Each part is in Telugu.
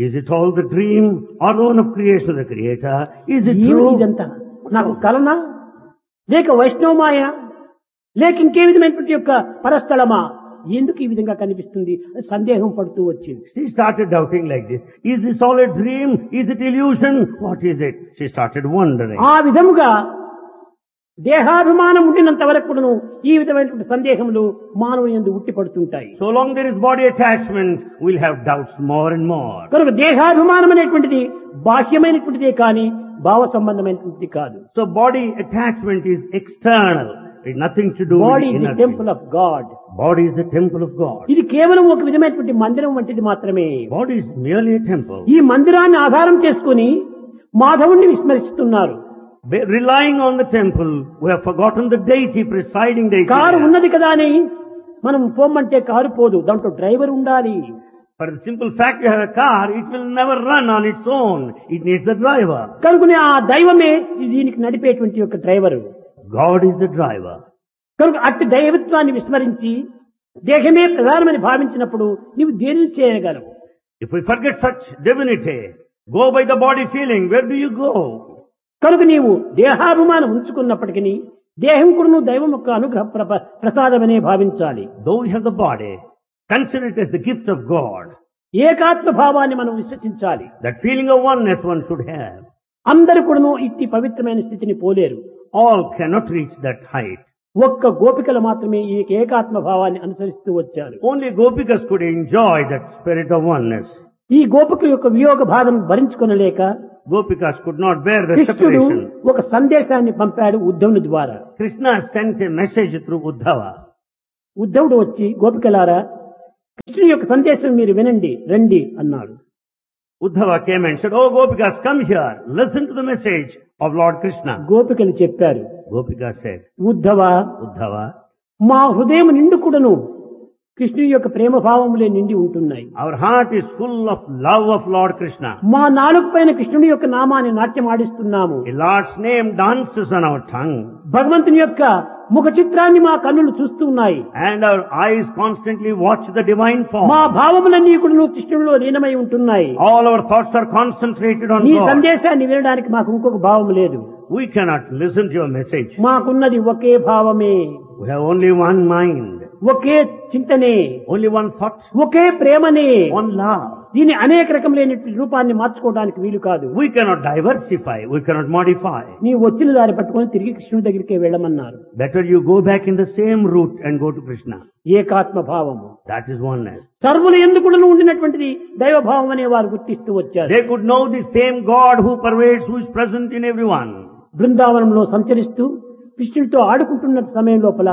Is it all the dream or the one of creation of the Creator? Is it ఏమిటి true? ఇదంతా నాకు కలనా లేక వైష్ణవమాయ లేక ఇంకే విధమైనటువంటి యొక్క పరస్థలమా ఎందుకు ఈ విధంగా కనిపిస్తుంది అని సందేహం పడుతూ వచ్చింది She started doubting like this. Is this all a dream? Is it illusion? What is it? She started wondering. ఆ విధముగా దేహాభిమానం ఉండినంత వరకు కూడాను ఈ విధమైనటువంటి సందేహములు మానవుని ఎందు ఉట్టి పడుతుంటాయి So long there is body attachment, we'll have doubts more and more. కనుక దేహాభిమానం అనేటువంటిది బాహ్యమైనటువంటిదే కానీ భావ సంబంధమైనటువంటిది కాదు So body attachment is external. It's nothing to do body with the inner temple thing. Of God Body is the temple of God. ఇది కేవలం ఒక విధమైనటువంటి మందిరం వంటిది మాత్రమే Body is merely a temple. ఈ మందిరాన్ని ఆధారం చేసుకుని మాధవుణ్ణి విస్మరిస్తున్నారు By Relying on the temple, we have forgotten the deity presiding deity. Car there. ఉన్నది కదా అని మనం పోమ్మంటే కారు పోదు దాంట్లో డ్రైవర్ ఉండాలి For the simple fact you have a car, it will never run on its own. It needs the driver. కనుకనే ఆ దైవమే దీనికి నడిపేటువంటి యొక్క driver God is the driver. కనుక అట్టి దైవత్వాన్ని విస్మరించి దేహమే ప్రధానమని భావించినప్పుడు నీవు దేనిని చేయగలవు If we forget such divinity, go by the body feeling, where do you go? కనుక నీవు దేహాభిమానం ఉంచుకున్నప్పటికీ దేహం కూడా నువ్వు దైవం యొక్క అనుగ్రహ ప్ర- ప్రసాదమనే భావించాలి Though you have the body, consider it as the gift of God. ఏకాత్మ భావాన్ని మనం విశ్వసించాలి That feeling of oneness one should have. అందరు కూడాను ఇట్టి పవిత్రమైన స్థితిని పోలేరు All cannot reach that height. ఒక్క గోపికలు మాత్రమే ఈ ఏకాత్మ భావాన్ని అనుసరిస్తూ వచ్చారు Only Gopikas could enjoy that spirit of oneness. ఈ గోపిక యొక్క వియోగ బాధను భరించుకొనలేక Gopikas could not bear the కృష్ణుడు separation. ఒక సందేశాన్ని పంపాడు ఉద్ధవుని ద్వారా Krishna sent a message through Uddhava. ఉద్ధవుడు వచ్చి గోపికలారా కృష్ణుని యొక్క సందేశం మీరు వినండి రండి అన్నాడు Uddhava came and said, Oh Gopikas, come here. Listen to the message of Lord Krishna. గోపికలు చెప్పారు Gopika said, ఉద్ధవ Uddhava, మా హృదయం నిండు కూడాను కృష్ణుని యొక్క ప్రేమ భావములే నిండి ఉంటున్నాయి our heart is full of love of Lord Krishna. మా నాలుగు పైన కృష్ణుని యొక్క నామాన్ని నాట్యం ఆడిస్తున్నాము A Lord's name dances on our tongue భగవంతుని యొక్క ముఖ చిత్రాన్ని మా కన్నులు చూస్తున్నాయి and our eyes constantly watch the divine మా form. భావములన్నీ కూడా కృష్ణుడిలో లీనమై ఉంటున్నాయి All our thoughts are concentrated on నీ God. సందేశాన్ని వినడానికి మాకు ఇంకొక భావం లేదు We cannot listen to your message. మాకున్నది ఒకే భావమే We have only one mind, okay చింతనే only one thought, ఒకే ప్రేమనే one love. దీని అనేక రకములైన రూపాన్ని మార్చుకోవడానికి వీలు కాదు We cannot diversify, we cannot modify. నీ వచ్చిన దారి పట్టుకొని తిరిగి కృష్ణుడి దగ్గరికి వెళ్ళమన్నారు Better you go back in the same route and go to Krishna. ఏకాత్మ భావము That is oneness. సర్వులు ఎందుకు ఉండినటువంటిది దైవ భావం అనే వారు గుర్తిస్తూ వచ్చారు They could know the same God who pervades, who is present in everyone. బృందావనంలో సంచరిస్తూ కృష్ణుడితో ఆడుకుంటున్న సమయం లోపల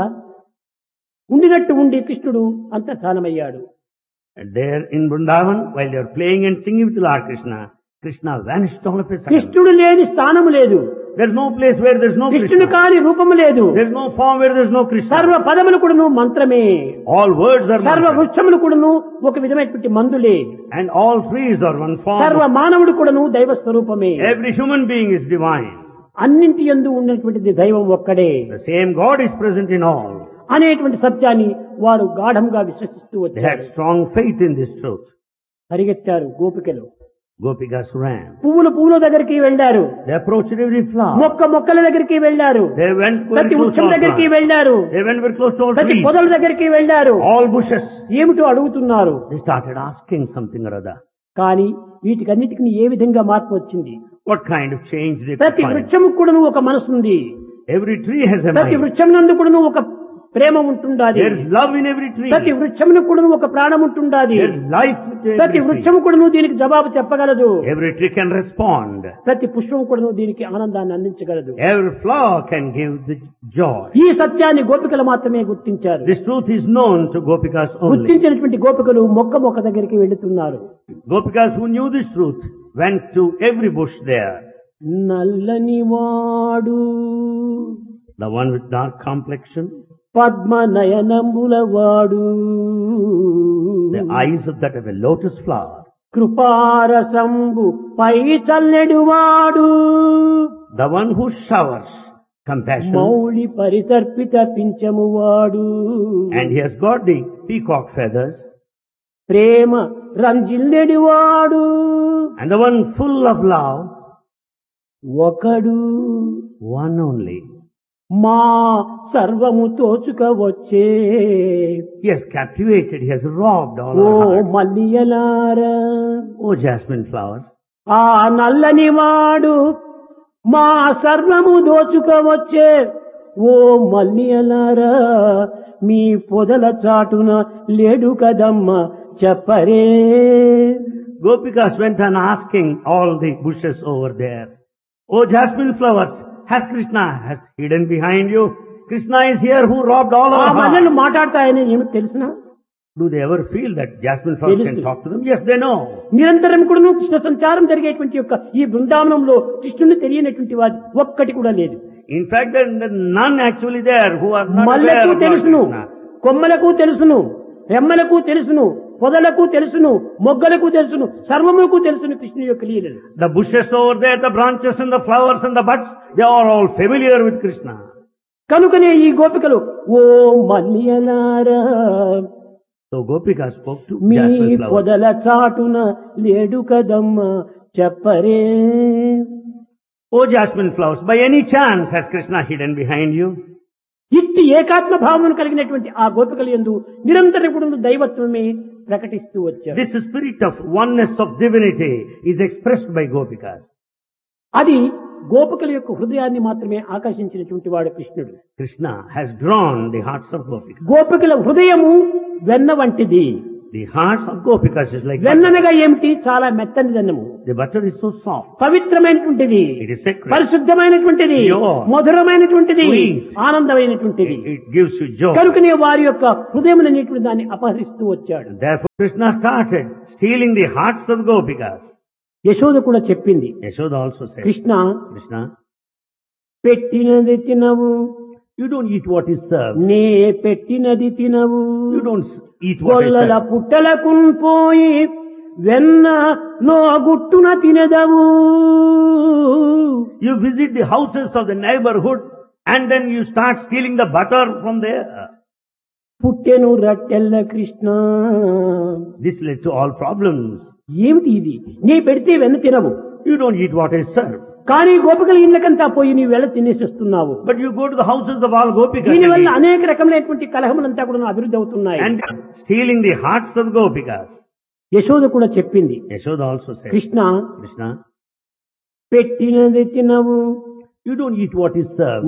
ఉండినట్టు ఉండి కృష్ణుడు అంతర్ధానమయ్యాడు And there in Vrindavan, while they are playing and singing with Lord Krishna, Krishna vanished all of a sudden. కృష్ణుడు లేని స్థానము లేదు There's no place where there's no కృష్ణుడు Krishna. కాని రూపము లేదు There's no form where there's no సర్వ Krishna. పదములు కూడాను మంత్రమే All words are సర్వ mantra. వృక్షములు కూడాను ఒక విధమైనటువంటి మందులే And all trees are one సర్వ form. మానవుడు కూడాను దైవ స్వరూపమే Every human being is divine. అన్నింటి యందు ఉన్నటువంటిది దైవం ఒక్కడే The same God is present in all. అనేటువంటి సత్యాన్ని వారు గాఢంగా విశ్వసిస్తూ They వచ్చారు had strong faith in this truth. పరిగెత్తారు గోపికలు Gopikas ran. పువ్వుల పువ్వుల దగ్గరికి వెళ్ళారు They approached every flower. మొక్క మొక్కల దగ్గరికి వెళ్ళారు They went very ప్రతి close to వృక్షం all దగ్గరికి plants. వెళ్ళారు They went very close to all ప్రతి trees. పొదల దగ్గరికి వెళ్ళారు All bushes. ఏమిటో అడుగుతున్నారు They started asking something or other. కానీ వీటికన్నిటికీ ఏ విధంగా మార్పు వచ్చింది What kind of change they could ప్రతి find. వృక్షము కూడాను ఒక మనసు ఉంది Every tree has a ప్రతి mind. వృక్షం నందు కూడాను ఒక ప్రేమ ఉంటుండాలి There is love in every tree. ప్రతి వృక్షమును కూడాను ఒక ప్రాణం ఉంటుండాలి There is life with ప్రతి every tree. వృక్షము కూడాను దీనికి జవాబు చెప్పగలదు Every tree can respond. ప్రతి పుష్పం కూడాను దీనికి ఆనందాన్ని అందించగలదు Every flower can give the joy. ఈ సత్యాన్ని గోపికలు మాత్రమే గుర్తించారు This truth is known to Gopikas only. గుర్తించినటువంటి గోపికలు మొక్క మొక్క దగ్గరికి వెళుతున్నారు Gopikas who knew this truth went to every bush there. నల్లని వాడు The one with dark complexion, Padma నయనంబుల వాడు the eyes of that of a lotus flower, కృపారసంబు పై చల్లెడు వాడు the one who showers compassion, Mouli పరితర్పిత పింఛము వాడు and he has got the peacock feathers, ప్రేమ రంజిల్లెడి వాడు And the one full of love, ఒకడు one only. మా సర్వము తోచుక వచ్చే He has captivated, he has robbed all oh our hearts. మల్లియలారా Oh, jasmine flowers. ఆ నల్లని వాడు మా సర్వము దోచుకోవచ్చే ఓ మల్లియలారా మీ పొదల చాటున లేడు కదమ్మ చెప్పరే Gopikas went on asking all the bushes over there, Oh, jasmine flowers, has Krishna has hidden behind you? Krishna is here who robbed all ఆ our మల్లెలు hearts. మాట్లాడతాయని ఏమిటి తెలిసిన Do they ever feel that jasmine flowers can తెలుసు. talk to them? Yes, they know. నిరంతరం కూడా కృష్ణ సంచారం జరిగేటువంటి యొక్క ఈ బృందావనంలో కృష్ణుని తెలియనటువంటి వాది ఒక్కటి కూడా లేదు In fact, there there are none actually there who are not aware మల్లెకు about తెలుసును Krishna. కొమ్మలకు తెలుసును రెమ్మలకు తెలుసును పొదలకు తెలుసును మొగ్గలకు తెలుసును సర్వములకు తెలుసును కృష్ణుని యొక్క లీలలు The bushes over there, the branches and the flowers and the buds, they are all familiar with Krishna. కనుకనే ఈ గోపికలు ఓ మల్లియలారా So Gopika spoke to me jasmine flowers. పొదల చాటున లేడు కదమ్మ చెప్పరే Oh jasmine flowers, by any chance has Krishna hidden behind you? ఇట్టి ఏకాత్మ భావన కలిగినటువంటి ఆ గోపికలు ఎందు నిరంతరం కూడా దైవత్వమే ప్రకటిస్తూ వచ్చారు This spirit of oneness of divinity is expressed by Gopikas. అది గోపికల యొక్క హృదయాన్ని మాత్రమే ఆకర్షించినటువంటి వాడు కృష్ణుడు Krishna has drawn the hearts of Gopikas. గోపికల హృదయము వెన్న వంటిది The hearts of Gopikas is like butter. వెన్ననగా ఏమిటి చాలా మెత్తని దన్నము The butter is so soft. పవిత్రమైనటువంటిది It is sacred. పరిశుద్ధమైనటువంటిది Pure. మధురమైనటువంటిది Sweet. ఆనందమైనటువంటిది It, it gives you joy. కనుకనే వారి యొక్క హృదయం అనేటువంటి దాన్ని అపహరిస్తూ వచ్చాడు Therefore Krishna started stealing the hearts of Gopikas. Yashoda కూడా చెప్పింది Yashoda also said, Krishna Krishna, పెట్టినది తినవు you don't eat what is served. నే పెట్టినది తినవు You don't s- eat what is గొల్లల served. పుట్టలకు పోయి వెన్న లో గుట్టున తినదవు You visit the houses of the neighborhood and then you start stealing the butter from there. పుట్టెను రట్టెల్ల Krishna This led to all problems. ఏమిటి ఇది నీ పెడితే వెన్న తినవు You don't eat what is served. కానీ గోపికల ఇళ్ళకంతా పోయి నీ వెళ్ళ తినేసి వస్తున్నావు But you go to the houses of all Gopikas దీని వల్ల and, eat. అనేక రకములైనటువంటి కలహములంతా కూడా అభివృద్ధి అవుతున్నాయి and stealing the hearts of Gopikas. Yashoda కూడా చెప్పింది Yashoda also said, Krishna Krishna, పెట్టినది తినవు you don't eat what is served.